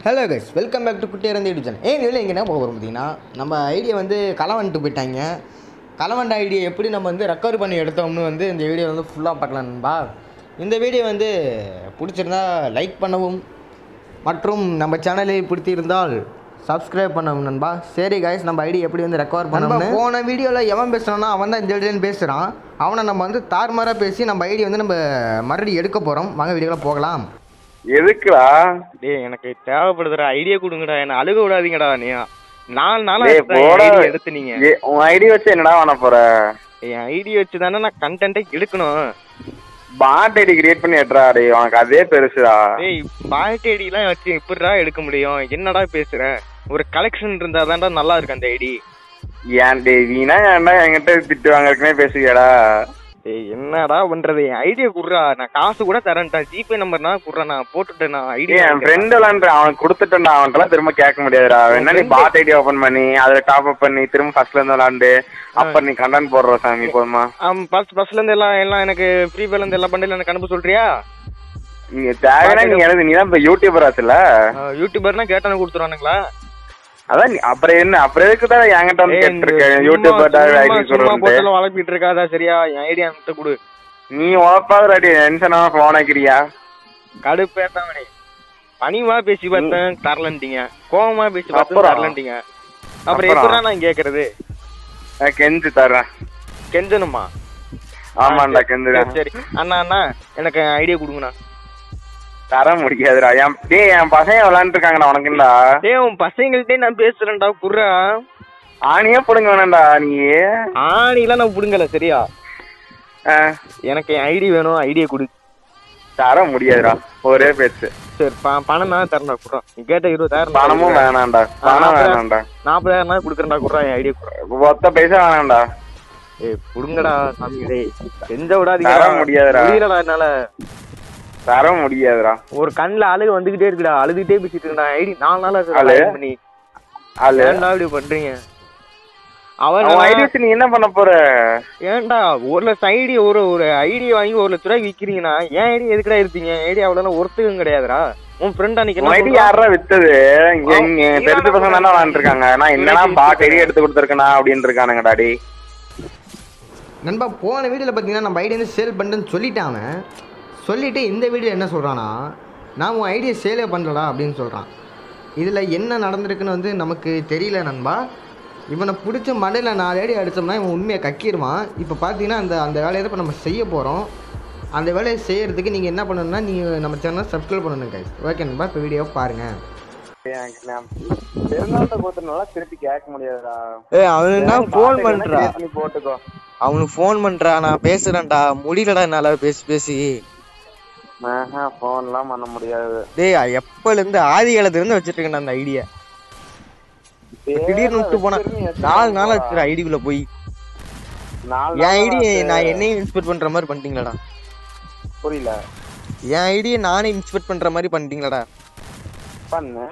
Hello guys welcome back to குட்டியரந்து YouTube channel ஏன் இதில் எங்கே என்ன போக போகிறோம் பார்த்தீங்கன்னா நம்ம ஐடியா வந்து களை வந்துட்டு போயிட்டாங்க களை வந்த ஐடியா எப்படி நம்ம வந்து ரெக்கவர் பண்ணி எடுத்தோம்னு வந்து இந்த வீடியோ வந்து ஃபுல்லாக பார்க்கலாம் நண்பா இந்த வீடியோ வந்து பிடிச்சிருந்தா லைக் பண்ணவும் மற்றும் நம்ம சேனலை பிடித்திருந்தால் சப்ஸ்கிரைப் பண்ணவும் நண்பா சரி கைஸ் நம்ம ஐடி எப்படி வந்து ரெக்கவர் பண்ணணும் போன வீடியோவில் எவன் பேசுகிறான்னா அவன் தான் இந்த வீடியோன்னு பேசுகிறான் அவனை நம்ம வந்து தார்மாராக பேசி நம்ம ஐடி வந்து நம்ம மறுபடியும் எடுக்க போகிறோம் வாங்க வீடியோவில் போகலாம் எதுக்குடா டேய் எனக்கு தேவைப்படுதுடா ஐடியா கொடுங்கடா என்ன அழுக விடாதீங்கடா நீ நாலு நாளா டேய், போடா. ஐடியா எடுத்து நீங்க ஏ, உன் ஐடி வச்சு என்னடா பண்ண போற என் ஐடி வச்சு தானே நான் கண்டென்ட்டை எடுக்கணும் பாட் ஐடி கிரியேட் பண்ணி எட்றா டேய் உனக்கு அதே பெருசுடா டேய் பாக்கெட் ஐடிலாம் வச்சு எப்படிடா எடுக்க முடியும் என்னடா பேசுற ஒரு கலெக்ஷன் இருந்தா தான்டா நல்லா இருக்கு அந்த ஐடி ஏன் டேய் வீணா ஏன்டா என்கிட்ட திட்டு வாங்கறதுக்குனே பேசுவியாடா டேய் என்னடா பண்றது என் ஐடியா குடுறா நான் காசு கூட தரேன்டா ஜிபே நம்பர்னா குடுறா நான் போட்டுட்டேன் நான் டேய், ஐடியா என் ஃப்ரெண்ட் விளாண்டு அவனுக்கு கொடுத்துட்டேன்டா அவன்கிட்டலாம் திரும்ப கேட்க முடியாதுடா என்ன நீ பாட் ஐடி ஓபன் பண்ணி அதுல டாப் அப் பண்ணி திரும்ப ஃபர்ஸ்ட்ல இருந்து விளாண்டு அப்ப நீ கண்டென்ட் போடுற சாமி போதுமா பஸ் பஸ்ல இருந்து எல்லாம் எல்லாம் எனக்கு ஃப்ரீ ஃபயர்ல இருந்து எல்லா பண்டில் எனக்கு அனுப்ப சொல்றியா நீ தேவைன்னா நீ எனக்கு நீ தான் இப்ப யூடியூபர் ஆச்சுல யூடியூபர்னா கேட்டானு கொடுத்துருவானுங்களா அதான் நீ- அப்புறம் என்ன அப்புறம் எதுக்கு தான் என்கிட்ட வந்து ஏய், இந்த கேட்டிருக்க சும்மா- யூடியூபர் சும்மா- ஐடி சும்மா சொல்றேன் போட்டெல்லாம் வளர்ப்பிட்டு இருக்காதா சரியா என் ஐடியா அனுப்பிட்டு கொடு நீ உழப்பாத அடி டென்ஷன் ஆன போன் ஆக்கிறியா கடுப்பேத்தாமணி பணிவா பேசி பார்த்தேன் தரலன்ட்டீங்க கோவமா பேசி பார்த்தேன் அப்புறம்? தரலன்ட்டீங்க அப்புறம் அப்புறம்? எப்படா நான் கேக்குறது நான் கெஞ்சி தர்றேன் கெஞ்சணுமா ஆமாண்டா சரி, கெஞ்சுறேன் சரி அண்ணா அண்ணா எனக்கு ஐடியா கொடுங்கண்ணா தர முடியாதுடா என் டேய் என் பசங்க விளாண்டு இருக்காங்கடா உனக்குண்டா டேய் உன் பசங்கள்ட்டே நான் பேசுறேன்டா குர்ரா ஆணியே பிடுங்க வேணாம்டா நீ ஆணிலாம் நான் புடுங்கல சரியா ஆ, எனக்கு என் ஐடி வேணும் ஐடியா கொடு தர முடியாதுடா ஒரே பேச்சு சரி ப- பணம் தான் தரேன்டா குர்ரா நீ கேட்ட இருபதாயிரம் பணமும் வேணாம்டா பணம் அப்புறம்? வேணாம்டா நாற்பதாயிரம் தான் கொடுக்குறேன்டா குர்ரா என் ஐடியா குர்ரா ஒத்த பைசா வேணாம்டா ஏய் புடுங்கடா சாமி டேய் செஞ்ச விடாதீங்க தர முடியாதுடா. முடியலடா என்னால தர முடியாதுடா ஒரு கண்ணுல அழுக வந்துகிட்டே இருக்குடா அழுதுகிட்டே பேசிட்டு இருக்கா ஐடி நாலு நாளா இருக்கு அழு? login பண்ணி ஆளு ஏன்டா இப்படி பண்றீங்க அவன் அவன் ஐடி வச்சு நீ என்ன பண்ண போற ஏன்டா ஒரு லட்சம் ஐடி ஒரு ஒரு ஐடி வாங்கி ஒரு லட்ச ரூபாய்க்கு விக்கிறீங்கன்னா ஏன் ஐடி எதுக்குடா இருப்பீங்க ஐடி அவ்வளவு ஒருத்துக்கும் கிடையாதுடா உன் ஃப்ரெண்ட் அன்னைக்கு உன் என்ன ஐடி சொல்றான்? யாரா வித்தது இங்க இங்க அவன் தெரிஞ்ச பசங்க தானே விளாண்டு இருக்காங்க நான் என்னடா பாட் ஐடி எடுத்து கொடுத்துருக்கேனா அப்படின்னு இருக்கானுங்கடா டேய் நண்பா போன வீடியோவில் பார்த்தீங்கன்னா நம்ம ஐடியா வந்து சேல் பண்ணுறேன்னு சொல்லிட்டான் அவன் சொல்லிவிட்டு இந்த வீடியோ என்ன சொல்கிறான்னா நான் உன் ஐடியா சேலே பண்ணலடா அப்படின்னு சொல்கிறான் இதில் என்ன நடந்திருக்குன்னு வந்து நமக்கு தெரியல நண்பா இவனை பிடிச்ச மண்டையில் நாலு ஐடி அடித்தோம்னா இவன் உண்மையை கக்கிடுவான் இப்போ பார்த்தீங்கன்னா அந்த அந்த வேலையை தான் இப்போ நம்ம செய்ய போகிறோம் அந்த வேலையை செய்யறதுக்கு நீங்கள் என்ன பண்ணணும்னா நீங்கள் நம்ம சேனலை சப்ஸ்கிரைப் பண்ணணும் கைஸ் ஓகே நண்பா இப்போ வீடியோ பாருங்கள் எனக்கு நான் பெருநாள்கிட்ட கொடுத்தனால திருப்பி கேட்க முடியாதுடா ஏய் அவனுக்கு தான் ஃபோன் பண்றா நீ போட்டுக்கோ அவனுக்கு ஃபோன் பண்றா நான் பேசுறேன்டா முடியலடா என்னால பேசி பேசி ஆஹா போன்லாம் பண்ண முடியாது டேய் எப்பல இருந்து ஆதி காலத்துல இருந்து வச்சிட்டு இருக்கேன் அந்த ஐடியா திடீர்னு விட்டு போனா நாலு நாள் ஆச்சு ஐடிக்குள்ள போய் நாலு என் நாள் ஐடி ஆச்சு. நான் என்னையும் இன்ஸ்பெக்ட் பண்ற மாதிரி பண்ணிட்டீங்களாடா புரியல என் ஐடியை நானே இன்ஸ்பெக்ட் பண்ற மாதிரி பண்ணிட்டீங்களாடா பண்ணு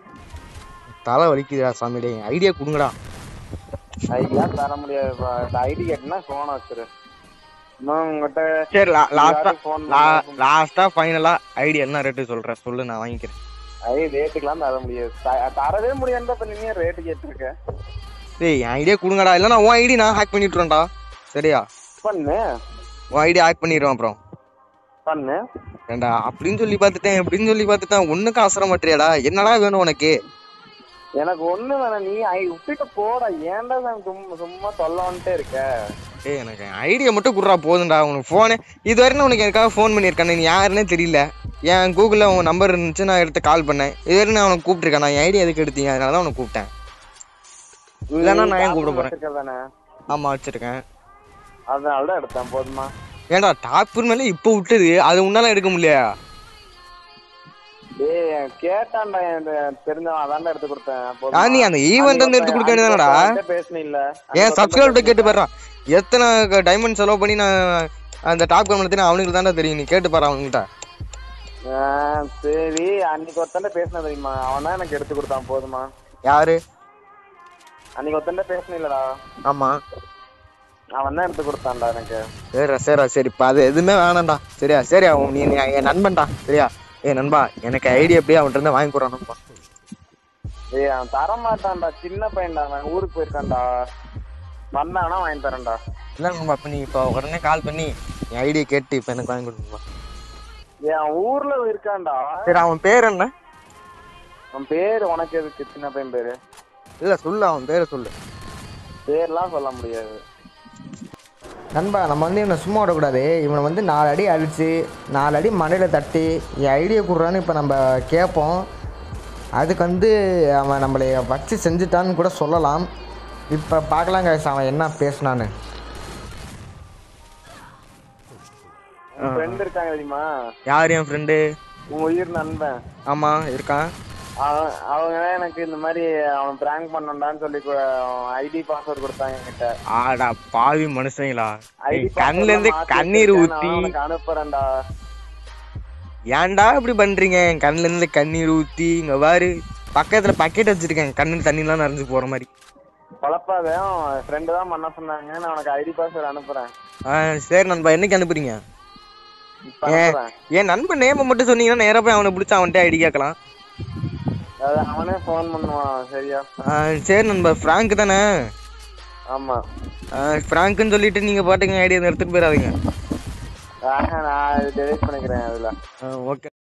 தலை வலிக்குதுடா சாமி டேய் ஐடியா கொடுங்கடா ஐடியா தர முடியாது ஐடி கேட்டுனா போன வச்சிரு இன்னும் உங்ககிட்ட சரி லாஸ்டா phone லாஸ்டா ஃபைனலா ஐடியா என்ன ரேட்டு சொல்ற சொல்லு நான் வாங்கிக்கிறேன் ஐ ரேட்டுக்கெல்லாம் தர முடியாது த- தரவே முடியாது இப்ப நீ ரேட்டு கேட்டிருக்க டேய் என் ஐடியா கொடுங்கடா இல்லைன்னா உன் ஐடி நான் ஹேக் பண்ணிட்டுறேன்டா சரியா பண்ணு உன் ஐடியா ஹேக் பண்ணிடுவேன் அப்புறம் பண்ணு ஏண்டா அப்படின்னு சொல்லி பார்த்துட்டேன் இப்படின்னு சொல்லி பார்த்துட்டேன் ஒண்ணுக்கு அவசரம் மாட்டியாடா என்னடா வேணும் உனக்கு எனக்கு ஒண்ணு வேணாம் நீ ஐ விட்டுட்டு போடா ஏன்டா நான் சும்மா சும்மா தொல்ல வந்துட்டே இருக்க டேய் எனக்கு ஐடியா மட்டும் குடுறா போதும்டா உனக்கு ஃபோனு இதுவரை நான் உனக்கு எனக்காக ஃபோன் பண்ணியிருக்கேன் நீ யாருன்னே தெரியல என் கூகுளில் உன் நம்பர் இருந்துச்சு நான் எடுத்து கால் பண்ணேன் இதுவரை நான் உனக்கு கூப்பிட்டுருக்கேன் நான் என் ஐடியா எதுக்கு எடுத்தீங்க அதனால தான் உனக்கு கூப்பிட்டேன் இல்லைன்னா நான் ஏன் கூப்பிட போறேன் தானே ஆமா வச்சிருக்கேன் அதனால தான் எடுத்தேன் போதுமா ஏன்டா டாப்பர் மேலே இப்போ விட்டது அது உன்னால எடுக்க முடியலையா ஏய் கேட்டான்டா என் தெரிஞ்சவன் அதான்டா எடுத்து கொடுத்தேன் போதுமா? ஆ, நீ அந்த ஈவெண்ட் வந்து எடுத்து கொடுக்க வேண்டியதானடா அன்னைக்கு பேசுனீ இல்ல ஏன் சப்ஸ்கிரைபர்கிட்ட கேட்டு பாடுறான் எத்தனை டைமண்ட் செலவு பண்ணி நான் அந்த டாப் கமெண்ட் அவனுக்கு தான்டா தெரியும் நீ கேட்டு பாரு அவன்கிட்ட சரி அன்னைக்கு ஒருத்தண்ட பேசின தெரியுமா அவன் தான் எனக்கு எடுத்து கொடுத்தான் போதுமா யாரு அன்னைக்கு ஒருத்தண்ட பேசின இல்லடா ஆமா அவன் தான் எடுத்து கொடுத்தான்டா எனக்கு சரிடா சரிடா சரி இப்போ அது எதுவுமே வேணாம்டா சரியா சரியா உன் நீ நீ என் நண்பன்டா சரியா ஏ நண்பா எனக்கு ஐடியா எப்படியா அவன்கிட்ட இருந்து வாங்கி கொடுறான் நண்பா ஏய் அவன் தர மாட்டான்டா சின்ன பையன்டா நான் ஊருக்கு போயிருக்கான்டா வந்தானா வாங்கி தரேன்டா இல்லை நண்பா இப்போ நீ இப்போ உடனே கால் பண்ணி என் ஐடியை கேட்டு இப்போ எனக்கு வாங்கி கொடுங்கப்பா ஏய் அவன் ஊர்ல இருக்கான்டா சரி அவன் பேர் என்ன அவன் பேரு உனக்கு எதுக்கு சின்ன பையன் பேரு இல்லை சொல்லு அவன் பேரை சொல்லு பேர்லாம் சொல்ல முடியாது நண்பா நம்ம வந்து இவனை சும்மா விடக்கூடாது இவனை வந்து நாலு அடி அடித்து நாலு அடி மண்டையில் தட்டி என் ஐடியா கொடுறான்னு இப்போ நம்ம கேட்போம் அதுக்கு வந்து அவன் நம்மளை வச்சு செஞ்சுட்டான்னு கூட சொல்லலாம் இப்போ பார்க்கலாம் guys அவன் என்ன பேசுனான்னு உன் ஃப்ரெண்ட் இருக்காங்க தெரியுமா யார் என் ஃப்ரெண்டு உன் உயிர் நண்பன் ஆமாம் இருக்கான் அவன் அவங்க தான் எனக்கு இந்த மாதிரி அவன் பிராங்க் பண்ணண்டான்னு சொல்லி ஐடி பாஸ்வேர்ட் கொடுத்தாங்க என்கிட்ட ஆடா பாவி மனுஷங்களா ஐடி என் கண்ணுல இருந்து கண்ணீர் ஊத்தி உனக்கு அனுப்புறேன்டா ஏன்டா இப்படி பண்றீங்க என் கண்ணுல இருந்து கண்ணீர் ஊத்தி இங்க பாரு பக்கத்துல பக்கெட் வச்சிருக்கேன் கண்ணுல தண்ணிலாம் நிறைஞ்சு போற மாதிரி குழப்பாத ஃப்ரெண்டு தான் பண்ண சொன்னாங்க நான் உனக்கு ஐடி பாஸ்வேர்ட் அனுப்புறேன் ஆ, சரி நண்பா என்னைக்கு அனுப்புறீங்க இப்ப அனுப்புறேன் என் நண்பன் நேம மட்டும் சொன்னீங்கன்னா நேரா போய் அவனை பிடிச்சி அவன்கிட்ட ஐடி கேட்கலாம் அது அவனே ஃபோன் பண்ணுவான் சரியா ஆ, சரி நண்பா ஃப்ராங்க் தானே ஆமா ஃப்ராங்க்னு சொல்லிட்டு நீங்க பாட்டுங்க ஐடியா எடுத்துட்டு போயிடாதீங்க ஆஹா, நான் டெலிட் பண்ணிக்கிறேன் அதுல ஓகே